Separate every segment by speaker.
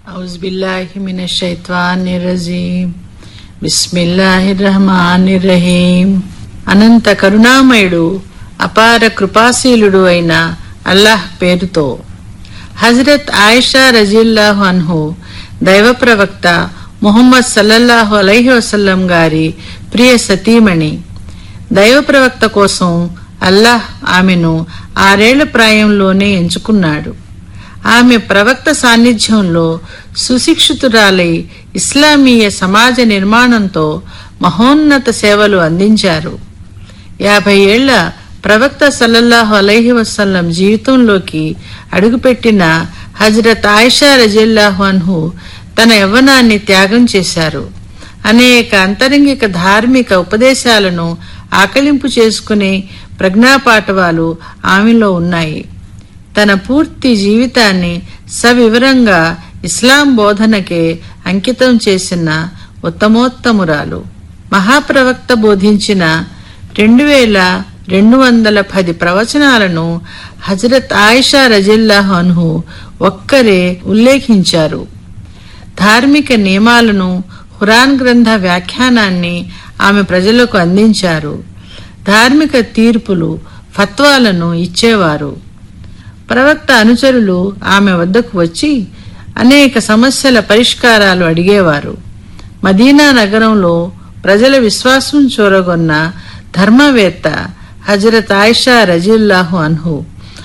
Speaker 1: أعوذ بالله من الشيطان الرجيم بسم الله الرحمن الرحيم అనంత కరుణామయుడు అపార కృపాశీలుడు అయిన అల్లాహ్ పేరుతో హజరత్ ఆయిషా రజీల్లాహు అన్హు దైవ ప్రవక్త ముహమ్మద్ సల్లల్లాహు అలైహి వసల్లం గారి ప్రియ సతీమణి దైవ ప్రవక్త కోసం అల్లాహ్ ఆమెను ఆరేళ్ల ప్రాయంలోనే ఎంచుకున్నాడు ఆమె ప్రవక్త సాన్నిధ్యంలో సుశిక్షితురాలై ఇస్లామీయ సమాజ నిర్మాణంతో మహోన్నత సేవలు అందించారు యాభై ఏళ్ల ప్రవక్త సల్లల్లాహు అలైహి వసల్లం జీవితంలోకి అడుగుపెట్టిన హజరత్ ఆయిషా రజిల్లాహు అన్హు తన యవ్వనాన్ని త్యాగం చేశారు అనేక అంతరంగిక ధార్మిక ఉపదేశాలను ఆకలింపు చేసుకునే ప్రజ్ఞాపాఠవాలు ఆమెలో ఉన్నాయి తన పూర్తి జీవితాన్ని సవివరంగా ఇస్లాం బోధనకే అంకితం చేసిన ఉత్తమోత్తమురాలు మహాప్రవక్త బోధించిన రెండు వేల రెండు వందల పది ప్రవచనాలను హజరత్ ఆయిషా రజిల్లాహు అన్హు ఒక్కరే ఉల్లేఖించారు ధార్మిక నియమాలను ఖురాన్ గ్రంథ వ్యాఖ్యానాన్ని ఆమె ప్రజలకు అందించారు ధార్మిక తీర్పులు ఫత్వాలను ఇచ్చేవారు ప్రవక్త అనుచరులు ఆమె వద్దకు వచ్చి అనేక సమస్యల పరిష్కారాలు అడిగేవారు మదీనా నగరంలో ప్రజల విశ్వాసం చూరగొన్న ధర్మవేత్త హజరత్ ఆయిషా రజీల్లాహు అన్హు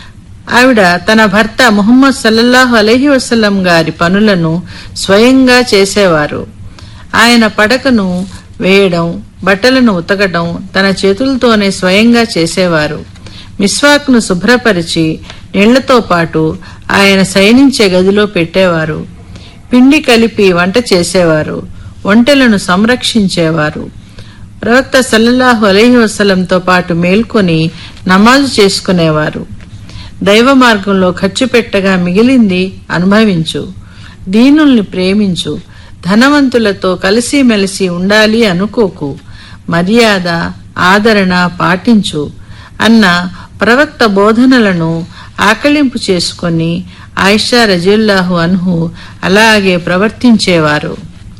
Speaker 1: ఆవిడ తన భర్త ముహమ్మద్ సల్లల్లాహు అలహి వసల్లం గారి పనులను స్వయంగా చేసేవారు ఆయన పడకను వేయడం బట్టలను ఉతకడం తన చేతులతోనే స్వయంగా చేసేవారు మిస్వాక్ను శుభ్రపరిచి నీళ్లతో పాటు ఆయన శయనించే గదిలో పెట్టేవారు పిండి కలిపి వంట చేసేవారు ఒంటెలను సంరక్షించేవారు ప్రవక్త సల్లల్లాహు అలహి వసలంతో పాటు మేల్కొని నమాజు చేసుకునేవారు దైవ మార్గంలో ఖర్చు పెట్టగా మిగిలింది అనుభవించు దీనుల్ని ప్రేమించు ధనవంతులతో కలిసిమెలిసి ఉండాలి అనుకోకు మర్యాద ఆదరణ పాటించు అన్న ప్రవక్త బోధనలను ఆకలింపు చేసుకొని ఆయిషా రజిల్లాహు అన్హు అలాగే ప్రవర్తించేవారు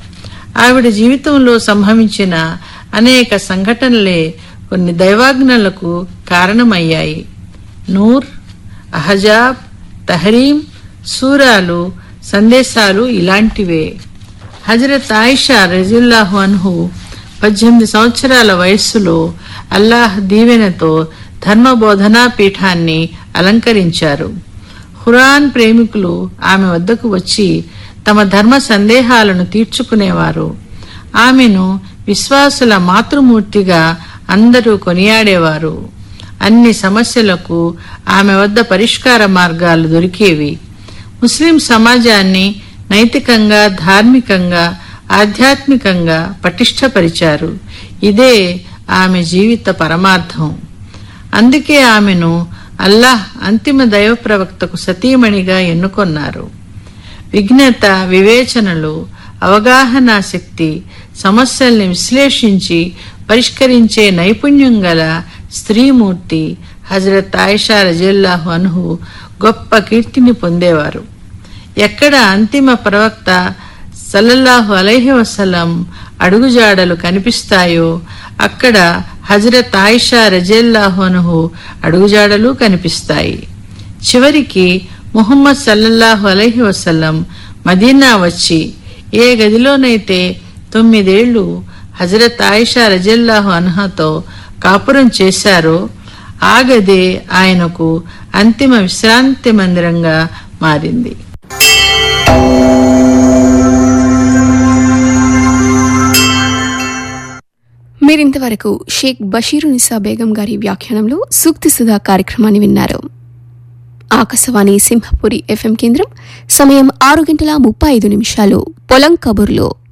Speaker 1: ఆవిడ జీవితంలో సంభవించిన అనేక సంఘటనలే కొన్ని దైవాజ్ఞలకు కారణమయ్యాయి నూర్ అహజాబ్ తహరీం సూరాలు సందేశాలు ఇలాంటివే హజరత్ ఆయిషా రజిల్లాహు అన్హు పద్దెనిమిది సంవత్సరాల వయస్సులో అల్లాహ్ దీవెనతో ధర్మ బోధనా పీఠాన్ని అలంకరించారు ఖురాన్ ప్రేమికులు ఆమె వద్దకు వచ్చి తమ ధర్మ సందేహాలను తీర్చుకునేవారు ఆమెను విశ్వాసుల మాతృమూర్తిగా అందరూ కొనియాడేవారు అన్ని సమస్యలకు ఆమె వద్ద పరిష్కార మార్గాలు దొరికేవి ముస్లిం సమాజాన్ని నైతికంగా ధార్మికంగా ఆధ్యాత్మికంగా పటిష్టపరిచారు ఇదే ఆమె జీవిత పరమార్థం అందుకే ఆమెను అల్లాహ్ అంతిమ దైవ ప్రవక్తకు సతీమణిగా ఎన్నుకొన్నారు విఘ్నత వివేచనలు అవగాహన శక్తి సమస్యల్ని విశ్లేషించి పరిష్కరించే నైపుణ్యం గల స్త్రీమూర్తి హజరత్ ఆయిషా రజల్లాహు అన్హు గొప్ప కీర్తిని పొందేవారు ఎక్కడ అంతిమ ప్రవక్త సల్లల్లాహు అలైహి వసలం అడుగుజాడలు కనిపిస్తాయో అక్కడ హజరత్ ఆయిషా రజల్లాహు అన్హు అడుగుజాడలు కనిపిస్తాయి చివరికి ముహమ్మద్ సల్లల్లాహు అలైహి వసల్లం మదీనా వచ్చి ఏ గదిలోనైతే తొమ్మిదేళ్లు హజరత్ ఆయిషా రజల్లాహు అన్హాతో కాపురం చేశారో ఆ గదే ఆయనకు అంతిమ విశ్రాంతి మందిరంగా మారింది
Speaker 2: మీరింతవరకు షేక్ బషీరు నిసా బేగం గారి వ్యాఖ్యానంలో సూక్తి సుధా కార్యక్రమాన్ని విన్నారు ఆకాశవాణి సింహపురి ఎఫ్ఎం కేంద్రం సమయం ఆరు గంటల ముప్పై ఐదు నిమిషాలు పొలం కబుర్లో